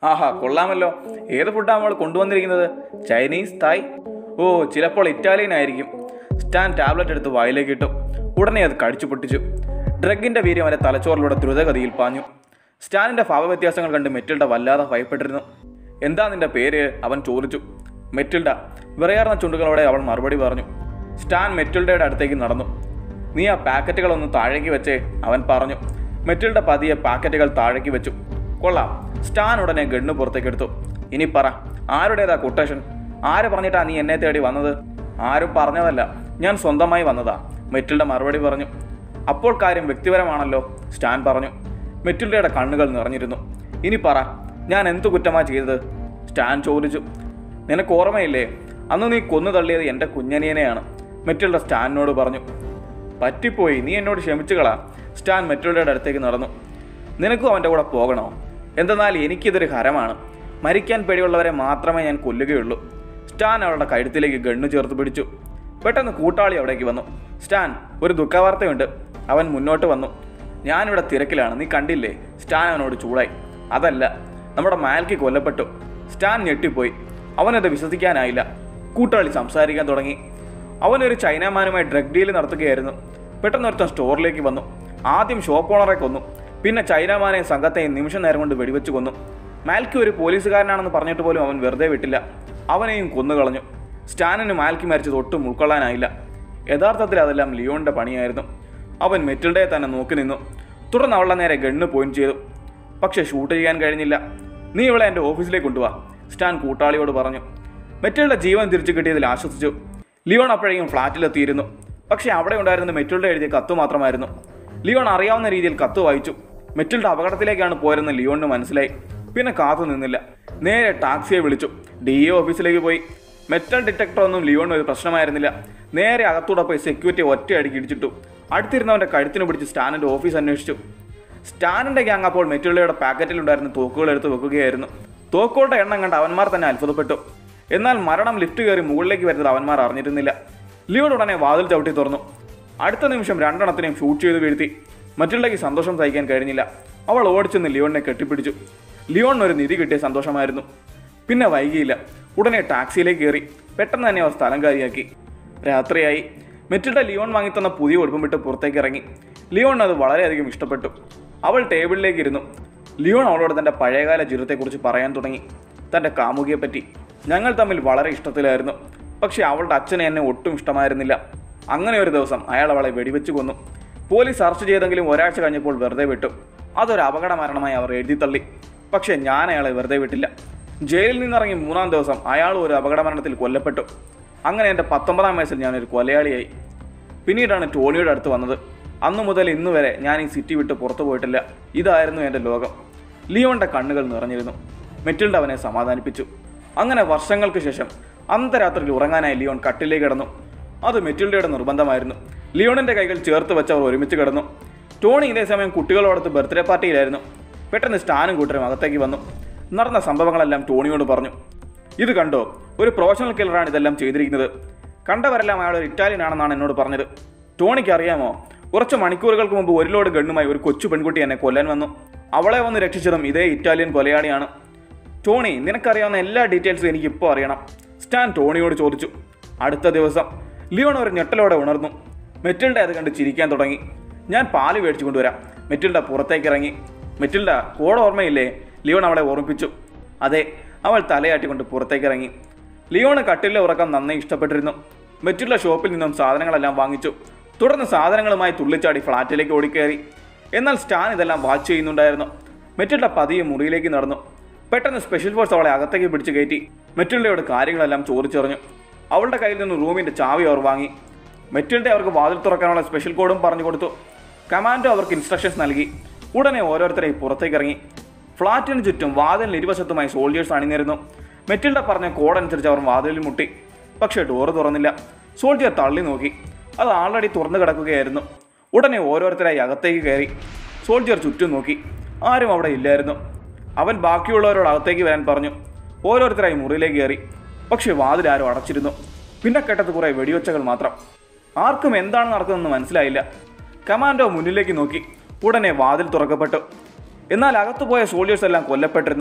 ആഹാ കൊള്ളാമല്ലോ ഏത് ഫുഡാണ് നമ്മൾ കൊണ്ടുവന്നിരിക്കുന്നത് ചൈനീസ് തായ് ഓ ചിലപ്പോൾ ഇറ്റാലിയൻ ആയിരിക്കും സ്റ്റാൻ ടാബ്ലറ്റ് എടുത്ത് വായിലേക്ക് ഇട്ടു ഉടനെ അത് കടിച്ചു പൊട്ടിച്ചു ഡ്രഗിന്റെ വീര്യം അവന്റെ തലച്ചോറിലൂടെ ദ്രുതഗതിയിൽ പാഞ്ഞു സ്റ്റാനിന്റെ ഭാവവ്യത്യാസങ്ങൾ കണ്ട് മെറ്റിൽഡ വല്ലാതെ ഭയപ്പെട്ടിരുന്നു എന്താ നിന്റെ പേര് അവൻ ചോദിച്ചു മെറ്റിൽഡ വിറയാർന്ന ചുണ്ടുകളോടെ അവൾ മറുപടി പറഞ്ഞു സ്റ്റാൻ മെറ്റിൽഡയുടെ അടുത്തേക്ക് നടന്നു നീ ആ പാക്കറ്റുകളൊന്ന് താഴേക്ക് വെച്ചേ അവൻ പറഞ്ഞു മെറ്റിൽഡ പതിയെ പാക്കറ്റുകൾ താഴേക്ക് വെച്ചു കൊള്ളാം സ്റ്റാൻ ഉടനെ ഗണ്ണ് പുറത്തേക്ക് എടുത്തു ഇനി പറ ആരുടേതാ കൊട്ടേഷൻ ആര് പറഞ്ഞിട്ടാ നീ എന്നെ തേടി വന്നത് ആരും പറഞ്ഞതല്ല ഞാൻ സ്വന്തമായി വന്നതാ മെറ്റിൽഡ മറുപടി പറഞ്ഞു അപ്പോൾ കാര്യം വ്യക്തിപരമാണല്ലോ സ്റ്റാൻ പറഞ്ഞു മെറ്റിൽഡയുടെ കണ്ണുകൾ നിറഞ്ഞിരുന്നു ഇനി പറ ഞാൻ എന്തു കുറ്റമാ ചെയ്തത് സ്റ്റാൻ ചോദിച്ചു നിനക്ക് ഓർമ്മയില്ലേ അന്ന് നീ കൊന്നു തള്ളിയത് എൻ്റെ കുഞ്ഞനിയനെയാണ് മെറ്റിൽഡ സ്റ്റാനിനോട് പറഞ്ഞു പറ്റിപ്പോയി നീ എന്നോട് ക്ഷമിച്ചുകളാ സ്റ്റാൻ മെറ്റിൽഡയുടെ അടുത്തേക്ക് നടന്നു നിനക്കും അവൻ്റെ കൂടെ പോകണോ എന്തെന്നാൽ എനിക്കിതൊരു ഹരമാണ് മരിക്കാൻ പേടിയുള്ളവരെ മാത്രമേ ഞാൻ കൊല്ലുകയുള്ളൂ സ്റ്റാൻ അവളുടെ കഴുത്തിലേക്ക് ഗണ്ണു ചേർത്ത് പിടിച്ചു പെട്ടെന്ന് കൂട്ടാളി അവിടേക്ക് വന്നു സ്റ്റാൻ ഒരു ദുഃഖവാർത്തയുണ്ട് അവൻ മുന്നോട്ട് വന്നു ഞാനിവിടെ തിരക്കിലാണ് നീ കണ്ടില്ലേ സ്റ്റാൻ അവനോട് ചൂടായി അതല്ല നമ്മുടെ മാൽക്കി കൊല്ലപ്പെട്ടു സ്റ്റാൻ ഞെട്ടിപ്പോയി അവനത് വിശ്വസിക്കാനായില്ല കൂട്ടാളി സംസാരിക്കാൻ തുടങ്ങി അവനൊരു ചൈനമാനുമായി ഡ്രഗ് ഡീൽ നടത്തുകയായിരുന്നു പെട്ടെന്ന് ഒരുത്തൻ സ്റ്റോറിലേക്ക് വന്നു ആദ്യം ഷോപ്പ് ഓണറെ കൊന്നു പിന്നെ ചൈനമാനെയും സംഘത്തെയും നിമിഷ നേരം കൊണ്ട് വെടിവെച്ച് കൊന്നു മാൽക്കി ഒരു പോലീസുകാരനാണെന്ന് പറഞ്ഞിട്ട് പോലും അവൻ വെറുതെ വിട്ടില്ല അവനെയും കൊന്നുകളഞ്ഞു സ്റ്റാനിന് മാൽക്കി മരിച്ചത് ഒട്ടും ഉൾക്കൊള്ളാനായില്ല യഥാർത്ഥത്തിൽ അതെല്ലാം ലിയോണിന്റെ പണിയായിരുന്നു അവൻ മെറ്റിൽഡയെ തന്നെ നോക്കി നിന്നു തുടർന്ന് അവളുടെ നേരെ ഗണ്ണ് പോയിന്റ് ചെയ്തു പക്ഷെ ഷൂട്ട് ചെയ്യാൻ കഴിഞ്ഞില്ല നീ ഇവളെ എൻ്റെ ഓഫീസിലേക്ക് കൊണ്ടുവാ സ്റ്റാൻ കൂട്ടാളിയോട് പറഞ്ഞു മെറ്റിൽഡ ജീവൻ തിരിച്ചു കിട്ടിയതിൽ ആശ്വസിച്ചു ലിയോൺ അപ്പോഴേക്കും ഫ്ലാറ്റിലെത്തിയിരുന്നു പക്ഷേ അവിടെ ഉണ്ടായിരുന്ന മെറ്റിൽഡ എഴുതിയ കത്ത് മാത്രമായിരുന്നു ലിയോൺ അറിയാവുന്ന രീതിയിൽ കത്ത് വായിച്ചു മെറ്റിൽഡ അപകടത്തിലേക്കാണ് പോയതെന്ന് ലിയോണിന് മനസ്സിലായി പിന്നെ കാത്തു നിന്നില്ല നേരെ ടാക്സിയെ വിളിച്ചു ഡി എ ഓഫീസിലേക്ക് പോയി മെറ്റൽ ഡിറ്റക്ടർ ഒന്നും ലിയോണിന് ഒരു പ്രശ്നമായിരുന്നില്ല നേരെ അകത്തൂടെ പോയി സെക്യൂരിറ്റി ഒറ്റയടിക്ക് ഇടിച്ചിട്ടു അടുത്തിരുന്നവന്റെ കഴുത്തിന് പിടിച്ച് സ്റ്റാനിന്റെ ഓഫീസ് അന്വേഷിച്ചു സ്റ്റാനിന്റെ ഗ്യാങ് അപ്പോൾ മെറ്റുള്ളയുടെ പാക്കറ്റിൽ ഉണ്ടായിരുന്ന തോക്കുകൾ എടുത്ത് വെക്കുകയായിരുന്നു തോക്കുകളുടെ എണ്ണം കണ്ട് അവന്മാർ തന്നെ അത്ഭുതപ്പെട്ടു എന്നാൽ മരണം ലിഫ്റ്റ് കയറി മുകളിലേക്ക് വരുന്നത് അവന്മാർ അറിഞ്ഞിരുന്നില്ല ലിയോൺ ഉടനെ വാതിൽ ചവിട്ടി തുറന്നു അടുത്ത നിമിഷം രണ്ടെണ്ണത്തിനെയും ഷൂട്ട് ചെയ്ത് വീഴ്ത്തി മറ്റുള്ളക്ക് സന്തോഷം സഹിക്കാൻ കഴിഞ്ഞില്ല അവൾ ഓടിച്ചെന്ന് ലിയോണിനെ കെട്ടിപ്പിടിച്ചു ലിയോണിന് ഒരു നിധി കിട്ടിയ സന്തോഷമായിരുന്നു പിന്നെ വൈകിയില്ല ഉടനെ ടാക്സിയിലേക്ക് കയറി പെട്ടെന്ന് തന്നെ അവർ സ്ഥലം കാരിയാക്കി രാത്രിയായി മെറ്റിൽഡ ലിയോൺ വാങ്ങിത്തന്ന പുതിയ ഉടുപ്പും വിട്ട് പുറത്തേക്ക് ഇറങ്ങി ലിയോൺ അത് വളരെയധികം ഇഷ്ടപ്പെട്ടു അവൾ ടേബിളിലേക്ക് ഇരുന്നു ലിയോൺ അവളോട് തൻ്റെ പഴയകാല ജീവിതത്തെക്കുറിച്ച് പറയാൻ തുടങ്ങി തൻ്റെ കാമുകിയെപ്പറ്റി ഞങ്ങൾ തമ്മിൽ വളരെ ഇഷ്ടത്തിലായിരുന്നു പക്ഷേ അവളുടെ അച്ഛനെ എന്നെ ഒട്ടും ഇഷ്ടമായിരുന്നില്ല അങ്ങനെ ഒരു ദിവസം അയാൾ അവളെ വെടിവെച്ച് കൊന്നു പോലീസ് അറസ്റ്റ് ചെയ്തെങ്കിലും ഒരാഴ്ച കഴിഞ്ഞപ്പോൾ വെറുതെ വിട്ടു അതൊരു അപകട മരണമായി അവർ എഴുതി തള്ളി പക്ഷേ ഞാൻ അയാളെ വെറുതെ വിട്ടില്ല ജയിലിൽ നിന്നിറങ്ങി മൂന്നാം ദിവസം അയാൾ ഒരു അപകട മരണത്തിൽ കൊല്ലപ്പെട്ടു അങ്ങനെ എൻ്റെ പത്തൊമ്പതാം വയസ്സിൽ ഞാനൊരു കൊലയാളിയായി പിന്നീടാണ് ടോണിയുടെ അടുത്ത് വന്നത് അന്നു മുതൽ ഇന്ന് വരെ ഞാൻ ഈ സിറ്റി വിട്ട് പുറത്തു പോയിട്ടില്ല ഇതായിരുന്നു എൻ്റെ ലോകം ലിയോന്റെ കണ്ണുകൾ നിറഞ്ഞിരുന്നു മെറ്റിൽഡ് അവനെ സമാധാനിപ്പിച്ചു അങ്ങനെ വർഷങ്ങൾക്ക് ശേഷം അർദ്ധരാത്രിയിൽ ഉറങ്ങാനായി ലിയോൺ കട്ടിലേക്ക് കിടന്നു അത് മെറ്റിൽഡയുടെ നിർബന്ധമായിരുന്നു ലിയോണിന്റെ കൈകൾ ചേർത്ത് വെച്ച് അവർ ഒരുമിച്ച് കിടന്നു ടോണി ഇതേ സമയം കുട്ടികളോടൊത്ത് ബർത്ത്ഡേ പാർട്ടിയിലായിരുന്നു പെട്ടെന്ന് സ്റ്റാനും കൂട്ടരും അകത്തേക്ക് വന്നു നടന്ന സംഭവങ്ങളെല്ലാം ടോണിയോട് പറഞ്ഞു ഇത് കണ്ടോ ഒരു പ്രൊഫഷണൽ കില്ലറാണ് ഇതെല്ലാം ചെയ്തിരിക്കുന്നത് കണ്ടവരെല്ലാം അയാൾ ഒരു ഇറ്റാലിയൻ ആണെന്നാണ് എന്നോട് പറഞ്ഞത് ടോണിക്ക് അറിയാമോ കുറച്ച് മണിക്കൂറുകൾക്ക് മുമ്പ് ഒരു ലോഡ് ഗണ്ണുമായി ഒരു കൊച്ചു പെൺകുട്ടി എന്നെ കൊല്ലാൻ വന്നു അവളെ വന്ന് രക്ഷിച്ചതും ഇതേ ഇറ്റാലിയൻ കൊലയാളിയാണ് ടോണി നിനക്കറിയാവുന്ന എല്ലാ ഡീറ്റെയിൽസും എനിക്ക് ഇപ്പോൾ അറിയണം സ്റ്റാൻ ടോണിയോട് ചോദിച്ചു അടുത്ത ദിവസം ലിയോൺ ഒരു ഞെട്ടലോടെ ഉണർന്നു മെറ്റിൽഡ അത് കണ്ട് ചിരിക്കാൻ തുടങ്ങി ഞാൻ പാല് മേടിച്ചു കൊണ്ടുവരാം മെറ്റിൽഡ പുറത്തേക്ക് ഇറങ്ങി മെറ്റിൽഡ കോഡ് ഓർമ്മയില്ലേ ലിയോൺ അവളെ ഓർമ്മിപ്പിച്ചു അതെ അവൾ തലയാട്ടിക്കൊണ്ട് പുറത്തേക്ക് ഇറങ്ങി ലിയോണ് കട്ടിലെ ഉറക്കം നന്നായി ഇഷ്ടപ്പെട്ടിരുന്നു മെറ്റുള്ള ഷോപ്പിൽ നിന്നും സാധനങ്ങളെല്ലാം വാങ്ങിച്ചു തുടർന്ന് സാധനങ്ങളുമായി തുള്ളിച്ചാടി ഫ്ളാറ്റിലേക്ക് ഓടിക്കയറി എന്നാൽ സ്റ്റാൻ ഇതെല്ലാം വാച്ച് ചെയ്യുന്നുണ്ടായിരുന്നു മെറ്റുള്ള പതിയെ മുറിയിലേക്ക് നടന്നു പെട്ടെന്ന് സ്പെഷ്യൽ ഫോഴ്സ് അവളെ അകത്തേക്ക് പിടിച്ചു കയറ്റി മെറ്റുള്ളയോട് കാര്യങ്ങളെല്ലാം ചോദിച്ചറിഞ്ഞു അവളുടെ കയ്യിൽ നിന്ന് റൂമിന്റെ ചാവി അവർ വാങ്ങി മെറ്റിൽഡെ അവർക്ക് വാതിൽ തുറക്കാനുള്ള സ്പെഷ്യൽ കോഡും പറഞ്ഞു കൊടുത്തു കമാൻഡോ അവർക്ക് ഇൻസ്ട്രക്ഷൻസ് നൽകി ഉടനെ ഓരോരുത്തരെയും പുറത്തേക്ക് ഇറങ്ങി ഫ്ളാറ്റിന് ചുറ്റും വാതിലിന് ഇരുവശത്തുമായി സോൾജേഴ്സ് അണിനിരുന്നു മെറ്റിൽഡ പറഞ്ഞ കോഡ് അനുസരിച്ച് അവർ വാതിലിൽ മുട്ടി പക്ഷേ ഡോറ് തുറന്നില്ല സോൾജിയർ തള്ളി നോക്കി അത് ആൾറെഡി തുറന്നു കിടക്കുകയായിരുന്നു ഉടനെ ഓരോരുത്തരായി അകത്തേക്ക് കയറി സോൾജിയർ ചുറ്റും നോക്കി ആരും അവിടെ ഇല്ലായിരുന്നു അവൻ ബാക്കിയുള്ളവരോട് അകത്തേക്ക് വരാൻ പറഞ്ഞു ഓരോരുത്തരായി മുറിയിലേക്ക് കയറി പക്ഷേ വാതിൽ ആരും അടച്ചിരുന്നു പിന്നെ കേട്ടത് കുറേ വെടിവെച്ചകൾ മാത്രം ആർക്കും എന്താണ് നടക്കുന്നതെന്ന് മനസ്സിലായില്ല കമാൻഡോ മുന്നിലേക്ക് നോക്കി ഉടനെ വാതിൽ തുറക്കപ്പെട്ടു എന്നാൽ അകത്തു പോയ സോൾജേഴ്സ് എല്ലാം കൊല്ലപ്പെട്ടിരുന്നു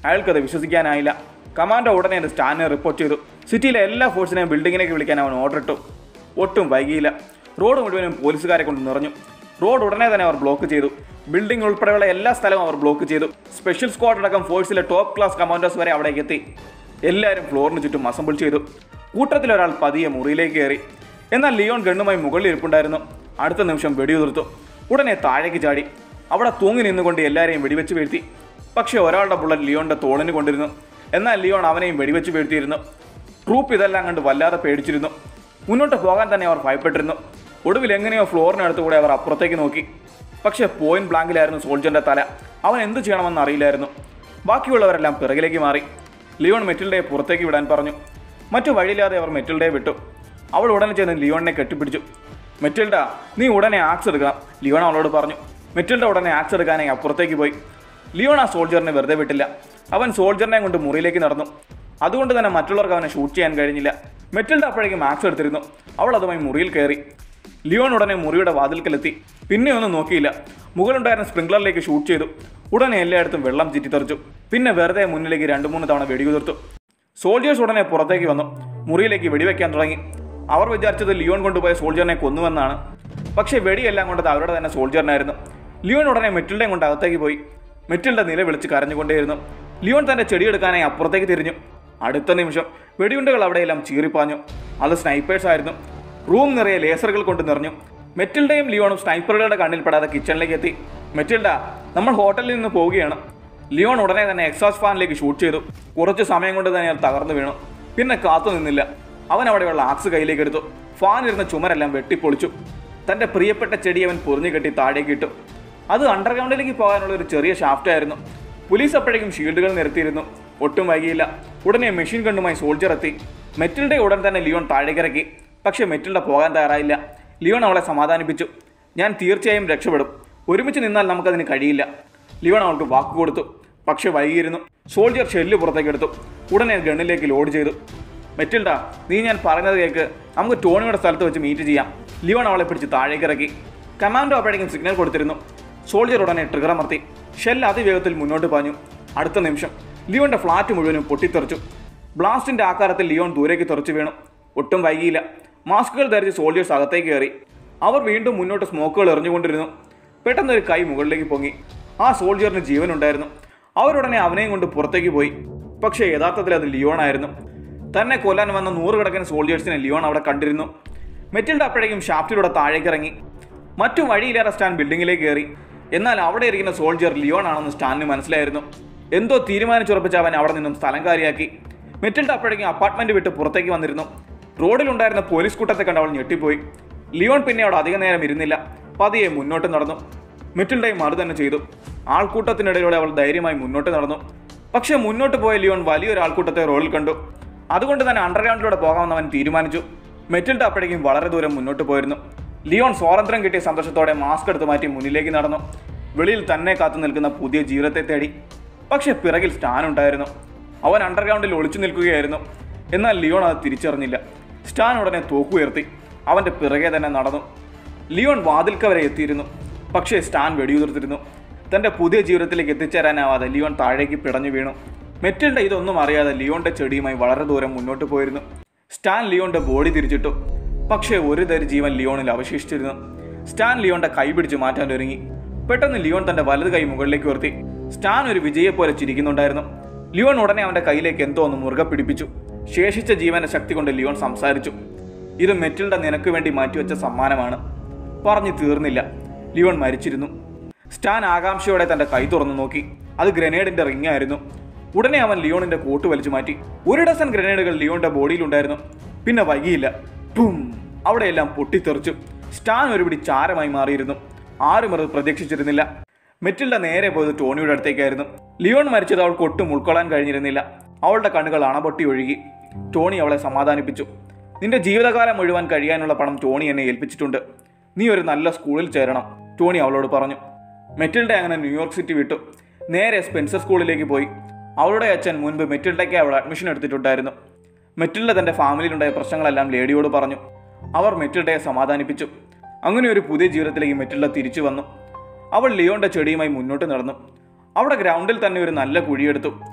അയാൾക്കത് വിശ്വസിക്കാനായില്ല കമാൻഡോ ഉടനെ അത് സ്റ്റാനിനെ റിപ്പോർട്ട് ചെയ്തു സിറ്റിയിലെ എല്ലാ ഫോഴ്സിനെയും ബിൽഡിങ്ങിലേക്ക് വിളിക്കാൻ അവൻ ഓർഡർ ഇട്ടു ഒട്ടും വൈകിയില്ല റോഡ് മുഴുവനും പോലീസുകാരെ കൊണ്ട് നിറഞ്ഞു റോഡ് ഉടനെ തന്നെ അവർ ബ്ലോക്ക് ചെയ്തു ബിൽഡിംഗ് ഉൾപ്പെടെയുള്ള എല്ലാ സ്ഥലവും അവർ ബ്ലോക്ക് ചെയ്തു സ്പെഷ്യൽ സ്ക്വാഡ് അടക്കം ഫോഴ്സിലെ ടോപ്പ് ക്ലാസ് കമാൻഡോസ് വരെ അവിടേക്ക് എത്തി എല്ലാവരും ഫ്ലോറിന് ചുറ്റും അസംബിൾ ചെയ്തു കൂട്ടത്തിൽ ഒരാൾ പതിയെ മുറിയിലേക്ക് കയറി എന്നാൽ ലിയോൺ ഗണ്ണുമായി മുകളിൽ ഇരിപ്പുണ്ടായിരുന്നു അടുത്ത നിമിഷം വെടിയുതിർത്തു ഉടനെ താഴേക്ക് ചാടി അവിടെ തൂങ്ങി നിന്നുകൊണ്ട് എല്ലാവരെയും വെടിവെച്ച് വീഴ്ത്തി പക്ഷേ ഒരാളുടെ ബുള്ളറ്റ് ലിയോണിന്റെ തോളിന് കൊണ്ടിരുന്നു എന്നാൽ ലിയോൺ അവനെയും വെടിവെച്ച് വീഴ്ത്തിയിരുന്നു ട്രൂപ്പ് ഇതെല്ലാം കണ്ട് വല്ലാതെ പേടിച്ചിരുന്നു മുന്നോട്ട് പോകാൻ തന്നെ അവർ ഭയപ്പെട്ടിരുന്നു ഒടുവിൽ എങ്ങനെയോ ഫ്ലോറിനടുത്തുകൂടെ അവർ അപ്പുറത്തേക്ക് നോക്കി പക്ഷേ പോയിന്റ് ബ്ലാങ്കിലായിരുന്നു സോൾജറിന്റെ തല അവൻ എന്ത് ചെയ്യണമെന്ന് അറിയില്ലായിരുന്നു ബാക്കിയുള്ളവരെല്ലാം പിറകിലേക്ക് മാറി ലിയോൺ മെറ്റിൽഡയെ പുറത്തേക്ക് വിടാൻ പറഞ്ഞു മറ്റു വഴിയില്ലാതെ അവർ മെറ്റിൽഡയെ വിട്ടു അവൾ ഉടനെ ചെന്ന് ലിയോണിനെ കെട്ടിപ്പിടിച്ചു മെറ്റിൽഡ നീ ഉടനെ ആക്സ് എടുക്കണം ലിയോൺ അവളോട് പറഞ്ഞു മെറ്റിൽഡ ഉടനെ ആക്സ് എടുക്കാനായി അപ്പുറത്തേക്ക് പോയി ലിയോൺ ആ സോൾജറിനെ വെറുതെ വിട്ടില്ല അവൻ സോൾജറിനെ കൊണ്ട് മുറിയിലേക്ക് നടന്നു അതുകൊണ്ട് തന്നെ മറ്റുള്ളവർക്ക് അവനെ ഷൂട്ട് ചെയ്യാൻ കഴിഞ്ഞില്ല മെറ്റിൽഡ അപ്പോഴേക്കും ആക്സ് എടുത്തിരുന്നു അവൾ അതുമായി മുറിയിൽ കയറി ലിയോൺ ഉടനെ മുറിയുടെ വാതിൽക്കലെത്തി പിന്നെ ഒന്നും നോക്കിയില്ല മുകളിലുണ്ടായിരുന്ന സ്പ്രിംഗ്ലറിലേക്ക് ഷൂട്ട് ചെയ്തു ഉടനെ എല്ലായിടത്തും വെള്ളം ചുറ്റിത്തെറിച്ചു പിന്നെ വെറുതെ മുന്നിലേക്ക് രണ്ട് മൂന്ന് തവണ വെടിയുതിർത്തു സോൾജേഴ്സ് ഉടനെ പുറത്തേക്ക് വന്നു മുറിയിലേക്ക് വെടിവെക്കാൻ തുടങ്ങി അവർ വിചാരിച്ചത് ലിയോൺ കൊണ്ടുപോയ സോൾജറിനെ കൊന്നുവെന്നാണ് പക്ഷേ വെടിയെല്ലാം കൊണ്ടത് അവരുടെ തന്നെ സോൾജറിനായിരുന്നു ലിയോൺ ഉടനെ മെറ്റിൽഡയും കൊണ്ട് അകത്തേക്ക് പോയി മെറ്റിൽഡ നിലവിളിച്ച് കരഞ്ഞുകൊണ്ടേയിരുന്നു ലിയോൺ തന്റെ ചെടിയെടുക്കാനായി അപ്പുറത്തേക്ക് തിരിഞ്ഞു അടുത്ത നിമിഷം വെടിയുണ്ടകൾ അവിടെയെല്ലാം ചീറിപ്പാഞ്ഞു അത് സ്നൈപ്പേഴ്സ് ആയിരുന്നു റൂം നിറയെ ലേസറുകൾ കൊണ്ട് നിറഞ്ഞു മെറ്റിൽഡയും ലിയോണും സ്നൈപ്പറുകളുടെ കണ്ണിൽപ്പെടാതെ കിച്ചണിലേക്ക് എത്തി മെറ്റിൽഡ നമ്മൾ ഹോട്ടലിൽ നിന്ന് പോവുകയാണ് ലിയോൺ ഉടനെ തന്നെ എക്സോസ് ഫാനിലേക്ക് ഷൂട്ട് ചെയ്തു കുറച്ച് സമയം കൊണ്ട് തന്നെ അത് തകർന്നു വീണു പിന്നെ കാത്തു നിന്നില്ല അവൻ അവിടെയുള്ള ആക്സ് കയ്യിലേക്ക് എടുത്തു ഫാൻ ഇരുന്ന ചുമരെല്ലാം വെട്ടിപ്പൊളിച്ചു തന്റെ പ്രിയപ്പെട്ട ചെടി അവൻ പൊറിഞ്ഞു കെട്ടി താഴേക്ക് ഇട്ടു അത് അണ്ടർഗ്രൗണ്ടിലേക്ക് പോകാനുള്ള ഒരു ചെറിയ ഷാഫ്റ്റ് ആയിരുന്നു പോലീസ് അപ്പോഴേക്കും ഷീൽഡുകൾ നിരത്തിയിരുന്നു ഒട്ടും വൈകിയില്ല ഉടനെ മെഷീൻ ഗണ്ണുമായി സോൾജർ എത്തി മെറ്റിൽഡെ ഉടൻ തന്നെ ലിയോൺ താഴേക്കിറക്കി പക്ഷേ മെറ്റിൽഡ പോകാൻ തയ്യാറായില്ല ലിയോൺ അവളെ സമാധാനിപ്പിച്ചു ഞാൻ തീർച്ചയായും രക്ഷപ്പെടും ഒരുമിച്ച് നിന്നാൽ നമുക്കതിന് കഴിയില്ല ലിയോൺ അവൾക്ക് വാക്ക് കൊടുത്തു പക്ഷെ വൈകിയിരുന്നു സോൾജർ ഷെല്ല് പുറത്തേക്ക് എടുത്തു ഉടനെ ഗണ്ണിലേക്ക് ലോഡ് ചെയ്തു മെറ്റിൽഡ നീ ഞാൻ പറയുന്നത് കേൾക്ക് നമുക്ക് ടോണിയുടെ സ്ഥലത്ത് വെച്ച് മീറ്റ് ചെയ്യാം ലിയോൺ അവളെ പിടിച്ച് താഴേക്ക് ഇറക്കി കമാൻഡോ അപ്പോഴേക്കും സിഗ്നൽ കൊടുത്തിരുന്നു സോൾജർ ഉടനെ ട്രിഗർ അമർത്തി ഷെൽ അതിവേഗത്തിൽ മുന്നോട്ട് പാഞ്ഞു അടുത്ത നിമിഷം ലിയോന്റെ ഫ്ലാറ്റ് മുഴുവനും പൊട്ടിത്തെറിച്ചു ബ്ലാസ്റ്റിന്റെ ആകാരത്തിൽ ലിയോൺ ദൂരേക്ക് തെറിച്ചു വീണു ഒട്ടും വൈകിയില്ല മാസ്കുകൾ ധരിച്ച് സോൾജേഴ്സ് അകത്തേക്ക് കയറി അവർ വീണ്ടും മുന്നോട്ട് സ്മോക്കുകൾ എറിഞ്ഞുകൊണ്ടിരുന്നു പെട്ടെന്ന് ഒരു കൈ മുകളിലേക്ക് പൊങ്ങി ആ സോൾജറിന് ജീവനുണ്ടായിരുന്നു അവരുടനെ അവനെയും കൊണ്ട് പുറത്തേക്ക് പോയി പക്ഷേ യഥാർത്ഥത്തിൽ അത് ലിയോൺ ആയിരുന്നു തന്നെ കൊല്ലാൻ വന്ന നൂറുകണക്കിന് സോൾജേഴ്സിനെ ലിയോൺ അവിടെ കണ്ടിരുന്നു മെറ്റിൽഡ അപ്പോഴേക്കും ഷാഫ്റ്റിലൂടെ താഴേക്ക് ഇറങ്ങി മറ്റു വഴിയില്ലാതെ സ്റ്റാൻ ബിൽഡിങ്ങിലേക്ക് കയറി എന്നാൽ അവിടെ ഇരിക്കുന്ന സോൾജർ ലിയോൺ ആണെന്ന് സ്റ്റാനിന് മനസ്സിലായിരുന്നു എന്തോ തീരുമാനിച്ചുറപ്പിച്ച് അവൻ അവിടെ നിന്നും സ്ഥലം കാലിയാക്കി മെറ്റിൽഡ അപ്പോഴേക്കും അപ്പാർട്ട്മെന്റ് വിട്ട് പുറത്തേക്ക് വന്നിരുന്നു റോഡിലുണ്ടായിരുന്ന പോലീസ് കൂട്ടത്തെ കണ്ട് അവൾ ഞെട്ടിപ്പോയി ലിയോൺ പിന്നെ അവിടെ അധിക നേരം ഇരുന്നില്ല പതിയെ മുന്നോട്ട് നടന്നു മെറ്റിൽഡയും അത് തന്നെ ചെയ്തു ആൾക്കൂട്ടത്തിനിടയിലൂടെ അവൾ ധൈര്യമായി മുന്നോട്ട് നടന്നു പക്ഷേ മുന്നോട്ട് പോയ ലിയോൺ വലിയൊരു ആൾക്കൂട്ടത്തെ റോഡിൽ കണ്ടു അതുകൊണ്ട് തന്നെ അണ്ടർഗ്രൗണ്ടിലൂടെ പോകാമെന്ന് അവൻ തീരുമാനിച്ചു മെറ്റിൽഡ അപ്പോഴേക്കും വളരെ ദൂരം മുന്നോട്ട് പോയിരുന്നു ലിയോൺ സ്വാതന്ത്ര്യം കിട്ടിയ സന്തോഷത്തോടെ മാസ്ക് എടുത്ത് മാറ്റി മുന്നിലേക്ക് നടന്നു വെളിയിൽ തന്നെ കാത്തു നിൽക്കുന്ന പുതിയ ജീവിതത്തെ തേടി പക്ഷെ പിറകിൽ സ്റ്റാൻ ഉണ്ടായിരുന്നു അവൻ അണ്ടർഗ്രൗണ്ടിൽ ഒളിച്ചു നിൽക്കുകയായിരുന്നു എന്നാൽ ലിയോൺ അത് തിരിച്ചറിഞ്ഞില്ല സ്റ്റാൻ ഉടനെ തോക്കുയർത്തി അവന്റെ പിറകെ തന്നെ നടന്നു ലിയോൺ വാതിൽക്ക വരെ എത്തിയിരുന്നു പക്ഷേ സ്റ്റാൻ വെടിയുതിർത്തിരുന്നു തന്റെ പുതിയ ജീവിതത്തിലേക്ക് എത്തിച്ചേരാനാവാതെ ലിയോൺ താഴേക്ക് പിടഞ്ഞു വീണു മെറ്റിൽഡ ഇതൊന്നും അറിയാതെ ലിയോന്റെ ചെടിയുമായി വളരെ ദൂരം മുന്നോട്ട് പോയിരുന്നു സ്റ്റാൻ ലിയോന്റെ ബോഡി തിരിച്ചിട്ടു പക്ഷേ ഒരു തരി ജീവൻ ലിയോണിൽ അവശേഷിച്ചിരുന്നു സ്റ്റാൻ ലിയോന്റെ കൈ പിടിച്ച് മാറ്റാൻ ഒരുങ്ങി പെട്ടെന്ന് ലിയോൺ തന്റെ വലത് കൈ മുകളിലേക്ക് ഉയർത്തി സ്റ്റാൻ ഒരു വിജയെ പോലെ ചിരിക്കുന്നുണ്ടായിരുന്നു ലിയോൺ ഉടനെ അവന്റെ കയ്യിലേക്ക് എന്തോ ഒന്ന് മുറുകെ പിടിപ്പിച്ചു ശേഷിച്ച ജീവന്റെ ശക്തി കൊണ്ട് ലിയോൺ സംസാരിച്ചു ഇത് മെറ്റിൽഡ നിനക്ക് വേണ്ടി മാറ്റിവെച്ച സമ്മാനമാണ് പറഞ്ഞു തീർന്നില്ല ലിയോൺ മരിച്ചിരുന്നു സ്റ്റാൻ ആകാംക്ഷയോടെ തന്റെ കൈ തുറന്നു നോക്കി അത് ഗ്രനേഡിന്റെ റിംഗ് ആയിരുന്നു ഉടനെ അവൻ ലിയോണിന്റെ കോട്ട് വലിച്ചു മാറ്റി ഒരു ഡസൻ ഗ്രനേഡുകൾ ലിയോണിന്റെ ബോഡിയിലുണ്ടായിരുന്നു പിന്നെ വൈകിയില്ല ബും അവിടെയെല്ലാം പൊട്ടിത്തെറിച്ചു സ്റ്റാൻ ഒരുപിടി ചാരമായി മാറിയിരുന്നു ആരും അത് പ്രതീക്ഷിച്ചിരുന്നില്ല മെറ്റിൽഡ നേരെ പോയത് ടോണിയുടെ അടുത്തേക്കായിരുന്നു ലിയോൺ മരിച്ചത് അവൾക്ക് ഒട്ടും ഉൾക്കൊള്ളാൻ കഴിഞ്ഞിരുന്നില്ല അവളുടെ കണ്ണുകൾ അണപൊട്ടി ഒഴുകി ടോണി അവളെ സമാധാനിപ്പിച്ചു നിന്റെ ജീവിതകാലം മുഴുവൻ കഴിയാനുള്ള പണം ടോണി എന്നെ ഏൽപ്പിച്ചിട്ടുണ്ട് നീ ഒരു നല്ല സ്കൂളിൽ ചേരണം ടോണി അവളോട് പറഞ്ഞു മെറ്റിൽഡ അങ്ങനെ ന്യൂയോർക്ക് സിറ്റി വിട്ടു നേരെ സ്പെൻസർ സ്കൂളിലേക്ക് പോയി അവളുടെ അച്ഛൻ മുൻപ് മെറ്റിൽഡയ്ക്ക് അവൾ അഡ്മിഷൻ എടുത്തിട്ടുണ്ടായിരുന്നു മെറ്റിൽഡ തന്റെ ഫാമിലിയിലുണ്ടായ പ്രശ്നങ്ങളെല്ലാം ലേഡിയോട് പറഞ്ഞു അവർ മെറ്റിൽഡയെ സമാധാനിപ്പിച്ചു അങ്ങനെ ഒരു പുതിയ ജീവിതത്തിലേക്ക് മെറ്റിൽഡ തിരിച്ചു വന്നു അവൾ ലിയോന്റെ ചെടിയുമായി മുന്നോട്ട് നടന്നു അവിടെ ഗ്രൗണ്ടിൽ തന്നെ ഒരു നല്ല കുഴിയെടുത്തു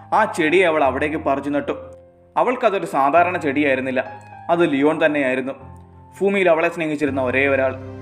ആ ചെടിയെ അവൾ അവിടേക്ക് പറിച്ചു നട്ടു അവൾക്കതൊരു സാധാരണ ചെടിയായിരുന്നില്ല അത് ലിയോൺ തന്നെയായിരുന്നു ഭൂമിയിൽ അവളെ സ്നേഹിച്ചിരുന്ന ഒരേ ഒരാൾ